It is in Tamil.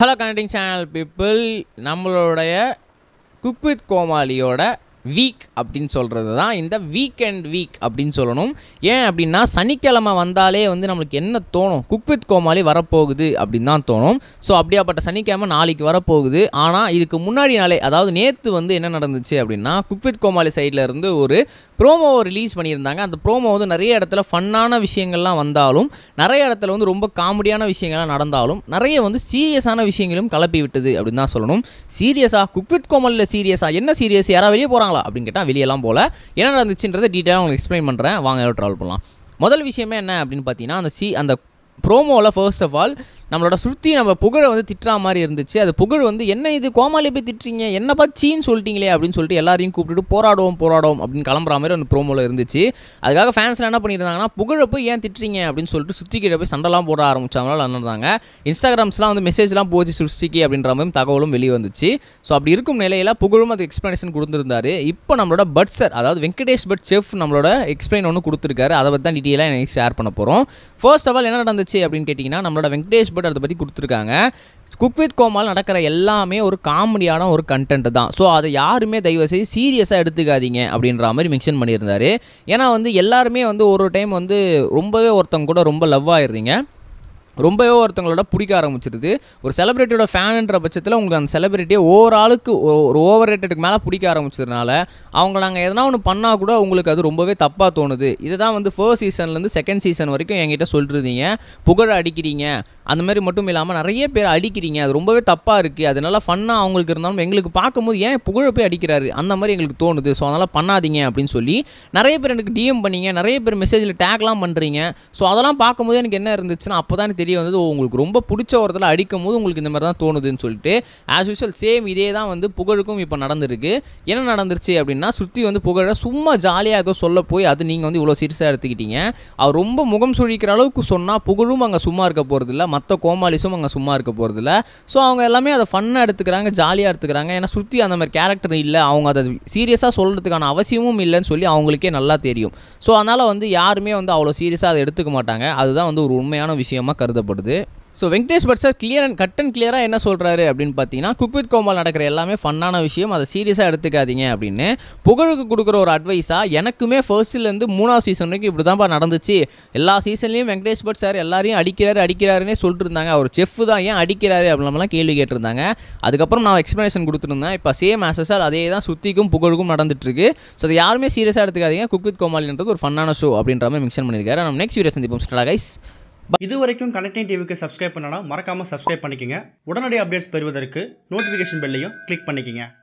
ஹலோ கனெக்டிங் சேனல் பீப்புள் நம்மளுடைய குக் வித் கோமாளியோட வீக் அப்படின்னு சொல்கிறது தான் இந்த வீக்கெண்ட் வீக் அப்படின்னு சொல்லணும் ஏன் அப்படின்னா சனிக்கிழமை வந்தாலே வந்து நம்மளுக்கு என்ன தோணும் குக் வித் கோமாளி வரப்போகுது அப்படின்னு தான் தோணும் ஸோ அப்படியாப்பட்ட சனிக்கிழமை நாளைக்கு வரப்போகுது ஆனால் இதுக்கு முன்னாடி நாளே அதாவது நேற்று வந்து என்ன நடந்துச்சு அப்படின்னா குக் வித் கோமாளி சைடில் இருந்து ஒரு ப்ரோமோவை ரிலீஸ் பண்ணியிருந்தாங்க அந்த ப்ரோமோ வந்து நிறைய இடத்துல ஃபன்னான விஷயங்கள்லாம் வந்தாலும் நிறைய இடத்துல வந்து ரொம்ப காமெடியான விஷயங்கள்லாம் நடந்தாலும் நிறைய வந்து சீரியஸான விஷயங்களும் கலப்பி விட்டது அப்படின்னு தான் சொல்லணும் சீரியஸா குக் வித் கோமலில் சீரியஸா என்ன சீரியஸ் யாராவது வெளியே போகிறாங்களா அப்படின்னு கேட்டால் வெளியெல்லாம் போல என்ன நடந்துச்சுன்றதை டீட்டெயிலாக உங்களுக்கு எக்ஸ்பிளைன் பண்ணுறேன் வாங்க ட்ராவல் பண்ணலாம் முதல் விஷயமே என்ன அப்படின்னு பார்த்தீங்கன்னா அந்த சி அந்த ப்ரோமோவில் ஃபர்ஸ்ட் ஆஃப் ஆல் நம்மளோட சுற்றி நம்ம புகழை வந்து திட்டுற மாதிரி இருந்துச்சு அது புகழ் வந்து என்ன இது கோமாளி போய் திட்டுறீங்க என்ன பார்த்து சீன்னு சொல்லிட்டீங்களே அப்படின்னு சொல்லிட்டு எல்லாரையும் கூப்பிட்டுட்டு போராடுவோம் போராடுவோம் அப்படின்னு கிளம்புற மாதிரி அந்த ப்ரோமோவில் இருந்துச்சு அதுக்காக ஃபேன்ஸ்லாம் என்ன பண்ணியிருந்தாங்கன்னா புகழை போய் ஏன் திட்டுறீங்க அப்படின்னு சொல்லிட்டு சுற்றிக்கிட்ட போய் சண்டைலாம் போட ஆரம்பிச்சாங்களா இருந்தாங்க இன்ஸ்டாகிராம்ஸ்லாம் வந்து மெசேஜ்லாம் போச்சு சுஸ்திக்கு அப்படின்ற மாதிரி தகவலும் வெளியே வந்துச்சு ஸோ அப்படி இருக்கும் நிலையில் புகழும் அது எக்ஸ்ப்ளனேஷன் கொடுத்துருந்தாரு இப்போ நம்மளோட பட் சார் அதாவது வெங்கடேஷ் பட் செஃப் நம்மளோட எக்ஸ்பிளைன் ஒன்று கொடுத்துருக்காரு அதை பற்றி தான் டீட்டெயிலாக எனக்கு ஷேர் பண்ண போகிறோம் ஃபர்ஸ்ட் ஆஃப் ஆல் என்ன நடந்துச்சு அப்படின்னு கேட்டிங்கன்னா நம்மளோட வெங்கடேஷ் பட் அதை பற்றி கொடுத்துருக்காங்க குக் வித் கோமால் நடக்கிற எல்லாமே ஒரு காமெடியான ஒரு கண்டென்ட் தான் ஸோ அதை யாருமே தயவு செய்து சீரியஸாக எடுத்துக்காதீங்க அப்படின்ற மாதிரி மென்ஷன் பண்ணியிருந்தாரு ஏன்னா வந்து எல்லாருமே வந்து ஒரு டைம் வந்து ரொம்பவே ஒருத்தவங்க கூட ரொம்ப லவ் ஆயிடுறீங்க ரொம்பவே ஒருத்தவங்களோட பிடிக்க ஆரம்பிச்சிருது ஒரு செலிபிரிட்டியோட ஃபேனுன்ற பட்சத்தில் உங்களுக்கு அந்த செலிபிரிட்டியை ஓவர் ஆளுக்கு ஒ- ஒரு ஓவர் ரேட்டடுக்கு மேலே பிடிக்க ஆரம்பிச்சதுனால அவங்க நாங்கள் எதனா ஒன்று பண்ணால் கூட உங்களுக்கு அது ரொம்பவே தப்பாக தோணுது இதுதான் வந்து ஃபர்ஸ்ட் சீசன்லேருந்து செகண்ட் சீசன் வரைக்கும் என்கிட்ட சொல்லிருந்தீங்க புகழ அடிக்கிறீங்க அந்த மாதிரி மட்டும் இல்லாமல் நிறைய பேர் அடிக்கிறீங்க அது ரொம்பவே தப்பாக இருக்குது அதனால ஃபன்னாக அவங்களுக்கு இருந்தாலும் எங்களுக்கு பார்க்கும்போது ஏன் புகழ போய் அடிக்கிறாரு அந்த மாதிரி எங்களுக்கு தோணுது ஸோ அதனால் பண்ணாதீங்க அப்படின்னு சொல்லி நிறைய பேர் எனக்கு டிஎம் பண்ணீங்க நிறைய பேர் மெசேஜில் டேக்லாம் பண்ணுறீங்க ஸோ அதெல்லாம் பார்க்கும்போது எனக்கு என்ன இருந்துச்சுன்னா அப்போ தான் தெரிய வந்தது ஓ, உங்களுக்கு ரொம்ப பிடிச்ச ஒருத்தர் அடிக்கும் போது உங்களுக்கு இந்த மாதிரி தான் தோணுதுன்னு சொல்லிட்டு ஆஸ் யூஷுவல் சேம் இதே தான் வந்து புகழுக்கும் இப்போ நடந்திருக்கு என்ன நடந்துருச்சு அப்படின்னா சுற்றி வந்து புகழ சும்மா ஜாலியாக ஏதோ சொல்ல போய் அது நீங்கள் வந்து இவ்வளோ சீரியஸாக எடுத்துக்கிட்டீங்க அவர் ரொம்ப முகம் சுழிக்கிற அளவுக்கு சொன்னால் புகழும் அங்கே சும்மா இருக்க போகிறதில்ல மற்ற கோமாளிஸும் அங்கே சும்மா இருக்க போகிறதில்ல ஸோ அவங்க எல்லாமே அதை ஃபன்னாக எடுத்துக்கிறாங்க ஜாலியாக எடுத்துக்கிறாங்க ஏன்னா சுற்றி அந்த மாதிரி கேரக்டர் இல்லை அவங்க அதை சீரியஸாக சொல்கிறதுக்கான அவசியமும் இல்லைன்னு சொல்லி அவங்களுக்கே நல்லா தெரியும் ஸோ அதனால் வந்து யாருமே வந்து அவ்வளோ சீரியஸாக அதை எடுத்துக்க மாட்டாங்க அதுதான் வந்து ஒரு உண்மையான விஷயமா கருதப்படுது so Venkatesh Bhat sir clear and cut and கிளியராக என்ன சொல்கிறாரு அப்படின்னு பார்த்தீங்கன்னா குக் வித் கோமால் நடக்கிற எல்லாமே ஃபன்னான விஷயம் அதை சீரியஸாக எடுத்துக்காதீங்க அப்படின்னு புகழுக்கு கொடுக்குற ஒரு அட்வைஸாக எனக்குமே ஃபர்ஸ்ட்லேருந்து மூணாவது சீசன் வரைக்கும் இப்படி தான்ப்பா நடந்துச்சு எல்லா சீசன்லேயும் வெங்கடேஷ் பட் சார் எல்லாரையும் அடிக்கிறாரு அடிக்கிறாருன்னே சொல்லிட்டு இருந்தாங்க அவர் செஃப் தான் ஏன் அடிக்கிறாரு அப்படின்லாம் கேள்வி கேட்டிருந்தாங்க அதுக்கப்புறம் நான் எக்ஸ்ப்ளனேஷன் கொடுத்துருந்தேன் இப்போ சேம் ஆசஸார் அதே தான் சுத்திக்கும் புகழுக்கும் நடந்துட்டு இருக்கு ஸோ அதை யாருமே சீரியஸாக எடுத்துக்காதீங்க குக் வித் கோமாலின்றது ஒரு ஃபன்னான ஷோ அப்படின்ற மாதிரி மென்ஷன் பண்ணியிருக்காரு நம்ம நெக்ஸ்ட் வீடியோ சந்திப்போம் ஸ்டார்ட் கைஸ் இது வரைக்கும் கனெக்டிங் டிவிக்கு சப்ஸ்கிரைப் பண்ணனா மறக்காம சப்ஸ்கிரைப் பண்ணிக்கங்க உடனடி அப்டேட்ஸ் பெறுவதற்கு நோட்டிஃபிகேஷன் பெல்லையும் கிளிக் பண்ணிக்கங்க